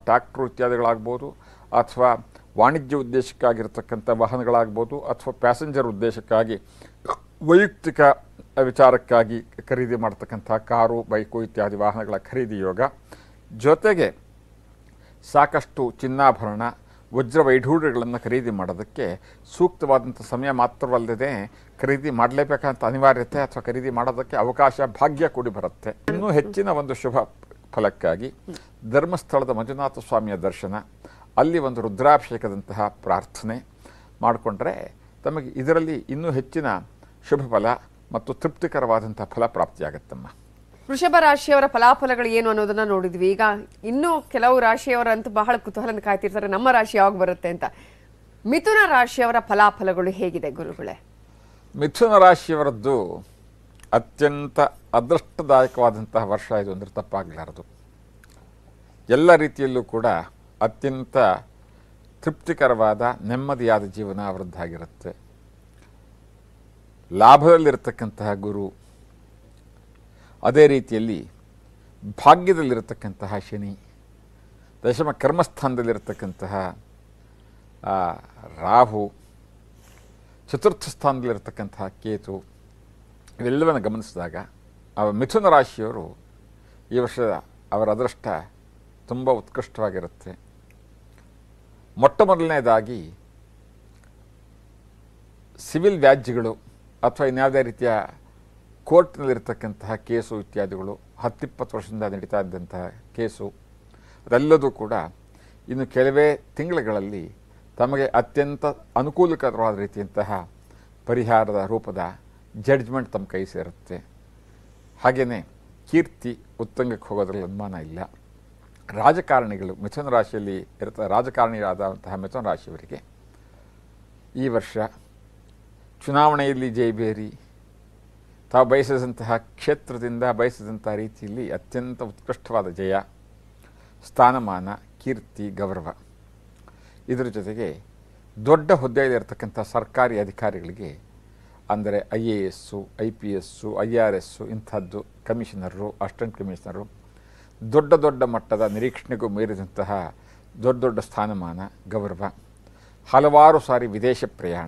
tractor ಇತ್ಯಾದಿಗಳಾಗ್ಬೋದು ಅಥವಾ ವಾಣಿಜ್ಯ ಉದ್ದೇಶಕ್ಕಾಗಿರ್ತಕ್ಕಂಥ ವಾಹನಗಳಾಗ್ಬೋದು ಅಥವಾ ಪ್ಯಾಸೆಂಜರ್ ಉದ್ದೇಶಕ್ಕಾಗಿ ವೈಯಕ್ತಿಕ ವಿಚಾರಕ್ಕಾಗಿ ಖರೀದಿ ಮಾಡ್ತಕ್ಕಂಥ ಕಾರು ಬೈಕು ಇತ್ಯಾದಿ ವಾಹನಗಳ ಖರೀದಿ ಯೋಗ ಜೊತೆಗೆ ಸಾಕಷ್ಟು ಚಿನ್ನಾಭರಣ ವಜ್ರ ವೈಢೂರ್ಯಗಳನ್ನು ಖರೀದಿ ಮಾಡೋದಕ್ಕೆ ಸೂಕ್ತವಾದಂಥ ಸಮಯ ಮಾತ್ರವಲ್ಲದೆ ಖರೀದಿ ಮಾಡಲೇಬೇಕಂತ ಅನಿವಾರ್ಯತೆ ಅಥವಾ ಖರೀದಿ ಮಾಡೋದಕ್ಕೆ ಅವಕಾಶ ಭಾಗ್ಯ ಕೂಡಿ ಬರುತ್ತೆ ಇನ್ನೂ ಹೆಚ್ಚಿನ ಒಂದು ಶುಭ ಫಲಕ್ಕಾಗಿ ಧರ್ಮಸ್ಥಳದ ಮಂಜುನಾಥ ಸ್ವಾಮಿಯ ದರ್ಶನ ಅಲ್ಲಿ ಒಂದು ರುದ್ರಾಭಿಷೇಕದಂತಹ ಪ್ರಾರ್ಥನೆ ಮಾಡಿಕೊಂಡ್ರೆ ತಮಗೆ ಇದರಲ್ಲಿ ಇನ್ನೂ ಹೆಚ್ಚಿನ ಶುಭ ಫಲ ಮತ್ತು ತೃಪ್ತಿಕರವಾದಂಥ ಫಲ ಪ್ರಾಪ್ತಿಯಾಗತ್ತಮ್ಮ ವೃಷಭ ರಾಶಿಯವರ ಫಲಾಫಲಗಳು ಏನು ಅನ್ನೋದನ್ನ ನೋಡಿದ್ವಿ ಈಗ ಇನ್ನೂ ಕೆಲವು ರಾಶಿಯವರಂತೂ ಬಹಳ ಕುತೂಹಲ ಕಾಯ್ತಿರ್ತಾರೆ ನಮ್ಮ ರಾಶಿ ಯಾವಾಗ ಬರುತ್ತೆ ಅಂತ ಮಿಥುನ ರಾಶಿಯವರ ಫಲಾಫಲಗಳು ಹೇಗಿದೆ ಗುರುಗಳೇ ಮಿಥುನ ರಾಶಿಯವರದ್ದು ಅತ್ಯಂತ ಅದೃಷ್ಟದಾಯಕವಾದಂತಹ ವರ್ಷ ಇದು ಅಂದರೆ ತಪ್ಪಾಗಲಾರದು ಎಲ್ಲ ರೀತಿಯಲ್ಲೂ ಕೂಡ ಅತ್ಯಂತ ತೃಪ್ತಿಕರವಾದ ನೆಮ್ಮದಿಯಾದ ಜೀವನ ಅವರದ್ದಾಗಿರುತ್ತೆ ಲಾಭದಲ್ಲಿರತಕ್ಕಂತಹ ಗುರು ಅದೇ ರೀತಿಯಲ್ಲಿ ಭಾಗ್ಯದಲ್ಲಿರತಕ್ಕಂತಹ ಶನಿ ದಶಮ ಕರ್ಮಸ್ಥಾನದಲ್ಲಿರತಕ್ಕಂತಹ ಆ, ರಾಹು ಚತುರ್ಥ ಸ್ಥಾನದಲ್ಲಿರತಕ್ಕಂತಹ ಕೇತು ಇವೆಲ್ಲವನ್ನು ಗಮನಿಸಿದಾಗ ಅವ ಮಿಥುನ ರಾಶಿಯವರು ಈ ವರ್ಷದ ಅವರ ಅದೃಷ್ಟ ತುಂಬ ಉತ್ಕೃಷ್ಟವಾಗಿರುತ್ತೆ ಮೊಟ್ಟ ಮೊದಲನೇದಾಗಿ ಸಿವಿಲ್ ವ್ಯಾಜ್ಯಗಳು ಅಥವಾ ಇನ್ಯಾವುದೇ ರೀತಿಯ ಕೋರ್ಟ್ನಲ್ಲಿರ್ತಕ್ಕಂತಹ ಕೇಸು ಇತ್ಯಾದಿಗಳು ಹತ್ತಿಪ್ಪತ್ತು ವರ್ಷದಿಂದ ನಡೀತಾ ಇದ್ದಂತಹ ಕೇಸು ಅದೆಲ್ಲದೂ ಕೂಡ ಇನ್ನು ಕೆಲವೇ ತಿಂಗಳುಗಳಲ್ಲಿ ತಮಗೆ ಅತ್ಯಂತ ಅನುಕೂಲಕರವಾದ ರೀತಿಯಂತಹ ಪರಿಹಾರದ ರೂಪದ ಜಡ್ಜ್ಮೆಂಟ್ ತಮ್ಮ ಕೈ ಸೇರುತ್ತೆ ಹಾಗೆಯೇ ಕೀರ್ತಿ ಉತ್ತಂಗಕ್ಕೆ ಹೋಗೋದ್ರಲ್ಲಿ ಅನುಮಾನ ಇಲ್ಲ ರಾಜಕಾರಣಿಗಳು ಮಿಥುನ ರಾಶಿಯಲ್ಲಿ ಇರ್ತ ರಾಜಕಾರಣಿಗಳಾದಂತಹ ಮಿಥುನ ರಾಶಿಯವರಿಗೆ ಈ ವರ್ಷ ಚುನಾವಣೆಯಲ್ಲಿ ಜೈಬೇರಿ ತಾವು ಬಯಸಿದಂತಹ ಕ್ಷೇತ್ರದಿಂದ ಬಯಸಿದಂಥ ರೀತಿಯಲ್ಲಿ ಅತ್ಯಂತ ಉತ್ಕೃಷ್ಟವಾದ ಜಯ ಸ್ಥಾನಮಾನ ಕೀರ್ತಿ ಗೌರವ ಇದರ ಜೊತೆಗೆ ದೊಡ್ಡ ಹುದ್ದೆಯಲ್ಲಿರ್ತಕ್ಕಂಥ ಸರ್ಕಾರಿ ಅಧಿಕಾರಿಗಳಿಗೆ ಅಂದರೆ I A S I P S I R S ಇಂಥದ್ದು ಕಮಿಷನರು ಅಸಿಸ್ಟೆಂಟ್ ಕಮಿಷನರು ದೊಡ್ಡ ದೊಡ್ಡ ಮಟ್ಟದ ನಿರೀಕ್ಷಣೆಗೂ ಮೀರಿದಂತಹ ದೊಡ್ಡ ದೊಡ್ಡ ಸ್ಥಾನಮಾನ ಗೌರವ ಹಲವಾರು ಸಾರಿ ವಿದೇಶ ಪ್ರಯಾಣ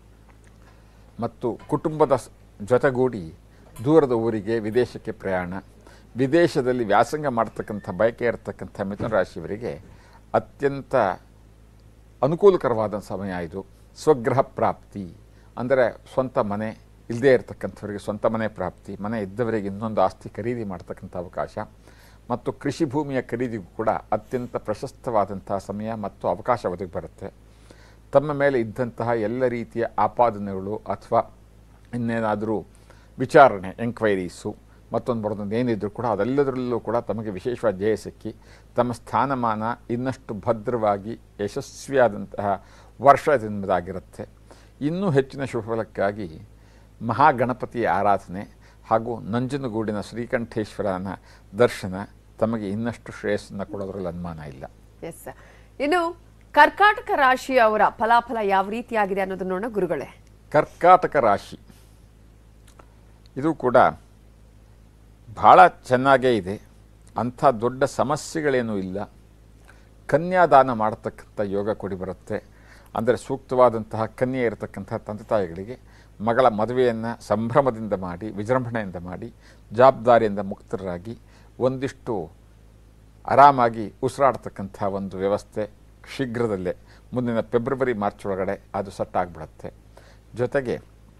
ಮತ್ತು ಕುಟುಂಬದ ಸ್- ಜೊತೆಗೂಡಿ ದೂರದ ಊರಿಗೆ ವಿದೇಶಕ್ಕೆ ಪ್ರಯಾಣ ವಿದೇಶದಲ್ಲಿ ವ್ಯಾಸಂಗ ಮಾಡ್ತಕ್ಕಂಥ ಬಯಕೆ ಇರತಕ್ಕಂಥ ಮಿಥುನ ರಾಶಿಯವರಿಗೆ ಅತ್ಯಂತ ಅನುಕೂಲಕರವಾದ ಸಮಯ ಇದು ಸ್ವಗೃಹ ಪ್ರಾಪ್ತಿ ಅಂದರೆ ಸ್ವಂತ ಮನೆ ಇಲ್ಲದೇ ಇರತಕ್ಕಂಥವರಿಗೆ ಸ್ವಂತ ಮನೆ ಪ್ರಾಪ್ತಿ ಮನೆ ಇದ್ದವರಿಗೆ ಇನ್ನೊಂದು ಆಸ್ತಿ ಖರೀದಿ ಮಾಡ್ತಕ್ಕಂಥ ಅವಕಾಶ ಮತ್ತು ಕೃಷಿ ಭೂಮಿಯ ಖರೀದಿಗೂ ಕೂಡ ಅತ್ಯಂತ ಪ್ರಶಸ್ತವಾದಂತಹ ಸಮಯ ಮತ್ತು ಅವಕಾಶ ಒದಗಿ ಬರುತ್ತೆ ತಮ್ಮ ಮೇಲೆ ಇದ್ದಂತಹ ಎಲ್ಲ ರೀತಿಯ ಆಪಾದನೆಗಳು ಅಥವಾ ಇನ್ನೇನಾದರೂ ವಿಚಾರಣೆ ಎಂಕ್ವೈರೀಸು ಮತ್ತೊಂದು ಬರೋದೊಂದು ಏನಿದ್ರು ಕೂಡ ಅದೆಲ್ಲದರಲ್ಲೂ ಕೂಡ ತಮಗೆ ವಿಶೇಷವಾದ ಜಯ ಸಿಕ್ಕಿ ತಮ್ಮ ಸ್ಥಾನಮಾನ ಇನ್ನಷ್ಟು ಭದ್ರವಾಗಿ ಯಶಸ್ವಿಯಾದಂತಹ ವರ್ಷ ನಿಮ್ಮದಾಗಿರುತ್ತೆ ಇನ್ನೂ ಹೆಚ್ಚಿನ ಶುಭಫಲಕ್ಕಾಗಿ ಮಹಾಗಣಪತಿಯ ಆರಾಧನೆ ಹಾಗೂ ನಂಜನಗೂಡಿನ ಶ್ರೀಕಂಠೇಶ್ವರನ ದರ್ಶನ ತಮಗೆ ಇನ್ನಷ್ಟು ಶ್ರೇಯಸ್ಸನ್ನು ಕೊಡೋದ್ರಲ್ಲಿ ಅನುಮಾನ ಇಲ್ಲ ಎಸ್ ಇನ್ನು ಕರ್ಕಾಟಕ ರಾಶಿಯವರ ಫಲಾಫಲ ಯಾವ ರೀತಿಯಾಗಿದೆ ಅನ್ನೋದನ್ನ ನೋಡೋಣ ಗುರುಗಳೇ ಕರ್ಕಾಟಕ ರಾಶಿ ಇದು ಕೂಡ ಭಾಳ ಚೆನ್ನಾಗೇ ಇದೆ ಅಂಥ ದೊಡ್ಡ ಸಮಸ್ಯೆಗಳೇನೂ ಇಲ್ಲ ಕನ್ಯಾದಾನ ಮಾಡತಕ್ಕಂಥ ಯೋಗ ಕೂಡಿ ಬರುತ್ತೆ ಅಂದರೆ ಸೂಕ್ತವಾದಂತಹ ಕನ್ಯೆ ಇರತಕ್ಕಂಥ ತಂದೆ ತಾಯಿಗಳಿಗೆ ಮಗಳ ಮದುವೆಯನ್ನು ಸಂಭ್ರಮದಿಂದ ಮಾಡಿ ವಿಜೃಂಭಣೆಯಿಂದ ಮಾಡಿ ಜವಾಬ್ದಾರಿಯಿಂದ ಮುಕ್ತರಾಗಿ ಒಂದಿಷ್ಟು ಆರಾಮಾಗಿ ಉಸಿರಾಡ್ತಕ್ಕಂಥ ಒಂದು ವ್ಯವಸ್ಥೆ ಶೀಘ್ರದಲ್ಲೇ ಮುಂದಿನ ಫೆಬ್ರವರಿ ಮಾರ್ಚ್ ಒಳಗಡೆ ಅದು ಸಟ್ಟಾಗ್ಬಿಡುತ್ತೆ ಜೊತೆಗೆ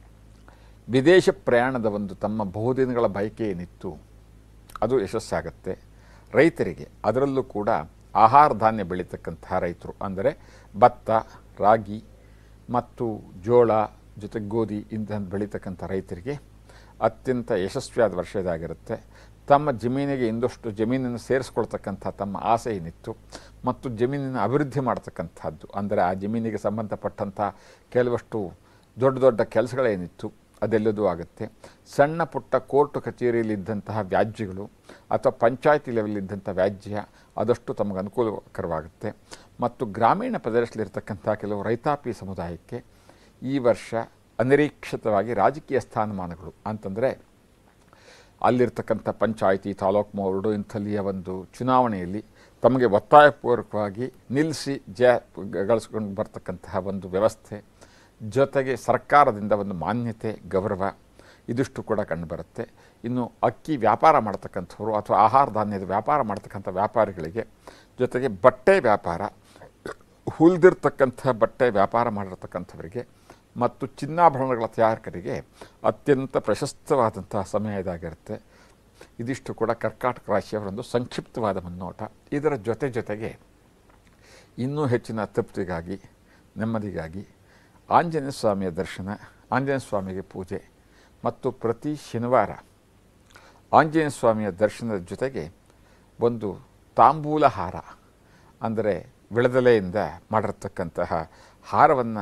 ವಿದೇಶ ಪ್ರಯಾಣದ ಒಂದು ತಮ್ಮ ಬಹುದಿನಗಳ ಬಯಕೆ ಏನಿತ್ತು ಅದು ಯಶಸ್ಸಾಗುತ್ತೆ ರೈತರಿಗೆ ಅದರಲ್ಲೂ ಕೂಡ ಆಹಾರ ಧಾನ್ಯ ಬೆಳೀತಕ್ಕಂತಹ ರೈತರು ಅಂದರೆ ಭತ್ತ ರಾಗಿ ಮತ್ತು ಜೋಳ ಜೊತೆ ಗೋಧಿ ಇಂತಹ ಬೆಳೀತಕ್ಕಂಥ ರೈತರಿಗೆ ಅತ್ಯಂತ ಯಶಸ್ವಿಯಾದ ವರ್ಷ ಇದಾಗಿರುತ್ತೆ ತಮ್ಮ ಜಮೀನಿಗೆ ಇನ್ನಷ್ಟು ಜಮೀನನ್ನು ಸೇರಿಸ್ಕೊಳ್ತಕ್ಕಂಥ ತಮ್ಮ ಆಸೆ ಏನಿತ್ತು ಮತ್ತು ಜಮೀನಿನ ಅಭಿವೃದ್ಧಿ ಮಾಡ್ತಕ್ಕಂಥದ್ದು ಅಂದರೆ ಆ ಜಮೀನಿಗೆ ಸಂಬಂಧಪಟ್ಟಂಥ ಕೆಲವಷ್ಟು ದೊಡ್ಡ ದೊಡ್ಡ ಕೆಲಸಗಳೇನಿತ್ತು ಅದೆಲ್ಲದೂ ಆಗುತ್ತೆ ಸಣ್ಣ ಪುಟ್ಟ ಕೋರ್ಟ್ ಕಚೇರಿಯಲ್ಲಿದ್ದಂತಹ ವ್ಯಾಜ್ಯಗಳು ಅಥವಾ ಪಂಚಾಯತಿ ಲೆವೆಲಿದ್ದಂಥ ವ್ಯಾಜ್ಯ ಆದಷ್ಟು ತಮಗೆ ಅನುಕೂಲಕರವಾಗುತ್ತೆ ಮತ್ತು ಗ್ರಾಮೀಣ ಪ್ರದೇಶದಲ್ಲಿರ್ತಕ್ಕಂಥ ಕೆಲವು ರೈತಾಪಿ ಸಮುದಾಯಕ್ಕೆ ಈ ವರ್ಷ ಅನಿರೀಕ್ಷಿತವಾಗಿ ರಾಜಕೀಯ ಸ್ಥಾನಮಾನಗಳು ಅಂತಂದರೆ ಅಲ್ಲಿರ್ತಕ್ಕಂಥ ಪಂಚಾಯಿತಿ ತಾಲೂಕು ಬೋರ್ಡು ಇಂಥಲ್ಲಿಯ ಒಂದು ಚುನಾವಣೆಯಲ್ಲಿ ತಮಗೆ ಒತ್ತಾಯಪೂರ್ವಕವಾಗಿ ನಿಲ್ಲಿಸಿ ಜಯ ಗಳಿಸ್ಕೊಂಡು ಬರ್ತಕ್ಕಂತಹ ಒಂದು ವ್ಯವಸ್ಥೆ ಜೊತೆಗೆ ಸರ್ಕಾರದಿಂದ ಒಂದು ಮಾನ್ಯತೆ ಗೌರವ ಇದಿಷ್ಟು ಕೂಡ ಕಂಡುಬರುತ್ತೆ ಇನ್ನು ಅಕ್ಕಿ ವ್ಯಾಪಾರ ಮಾಡ್ತಕ್ಕಂಥವ್ರು ಅಥವಾ ಆಹಾರ ಧಾನ್ಯದ ವ್ಯಾಪಾರ ಮಾಡ್ತಕ್ಕಂಥ ವ್ಯಾಪಾರಿಗಳಿಗೆ ಜೊತೆಗೆ ಬಟ್ಟೆ ವ್ಯಾಪಾರ ಹುಲ್ದಿರ್ತಕ್ಕಂಥ ಬಟ್ಟೆ ವ್ಯಾಪಾರ ಮಾಡಿರ್ತಕ್ಕಂಥವರಿಗೆ ಮತ್ತು ಚಿನ್ನಾಭರಣಗಳ ತಯಾರಕರಿಗೆ ಅತ್ಯಂತ ಪ್ರಶಸ್ತವಾದಂತಹ ಸಮಯ ಇದಾಗಿರುತ್ತೆ ಇದಿಷ್ಟು ಕೂಡ ಕರ್ಕಾಟಕ ರಾಶಿಯವರೊಂದು ಸಂಕ್ಷಿಪ್ತವಾದ ಮುನ್ನೋಟ ಇದರ ಜೊತೆ ಜೊತೆಗೆ ಇನ್ನೂ ಹೆಚ್ಚಿನ ತೃಪ್ತಿಗಾಗಿ ನೆಮ್ಮದಿಗಾಗಿ ಆಂಜನೇಯ ಸ್ವಾಮಿಯ ದರ್ಶನ ಆಂಜನೇಯ ಸ್ವಾಮಿಗೆ ಪೂಜೆ ಮತ್ತು ಪ್ರತಿ ಶನಿವಾರ ಆಂಜನೇಯ ಸ್ವಾಮಿಯ ದರ್ಶನದ ಜೊತೆಗೆ ಒಂದು ತಾಂಬೂಲ ಹಾರ ಅಂದರೆ ವಿಳದಲೆಯಿಂದ ಮಾಡಿರ್ತಕ್ಕಂತಹ ಹಾರವನ್ನು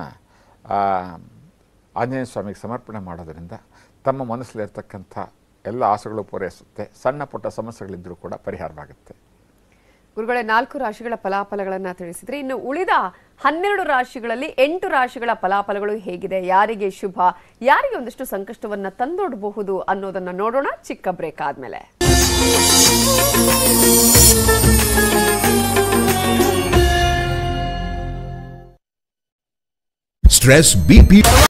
ಆಂಜನೇಯ ಸ್ವಾಮಿಗೆ ಸಮರ್ಪಣೆ ಮಾಡೋದರಿಂದ ತಮ್ಮ ಮನಸ್ಸಲ್ಲಿರ್ತಕ್ಕಂಥ ಎಲ್ಲ ಆಸೆಗಳು ಪೂರೈಸುತ್ತೆ ಸಣ್ಣ ಪುಟ್ಟ ಸಮಸ್ಯೆಗಳಿದ್ದರೂ ಕೂಡ ಪರಿಹಾರವಾಗುತ್ತೆ ಗುರುಗಳೇ ನಾಲ್ಕು ರಾಶಿಗಳ ಫಲಾಫಲಗಳನ್ನ ತಿಳಿಸಿದ್ರೆ ಇನ್ನು ಉಳಿದ ಹನ್ನೆರಡು ರಾಶಿಗಳಲ್ಲಿ ಎಂಟು ರಾಶಿಗಳ ಫಲಾಫಲಗಳು ಹೇಗಿದೆ ಯಾರಿಗೆ ಶುಭ ಯಾರಿಗೆ ಒಂದಷ್ಟು ಸಂಕಷ್ಟವನ್ನ ತಂದೊಡ್ಬಹುದು ಅನ್ನೋದನ್ನ ನೋಡೋಣ ಚಿಕ್ಕ ಬ್ರೇಕ್ ಆದ್ಮೇಲೆ Stress BP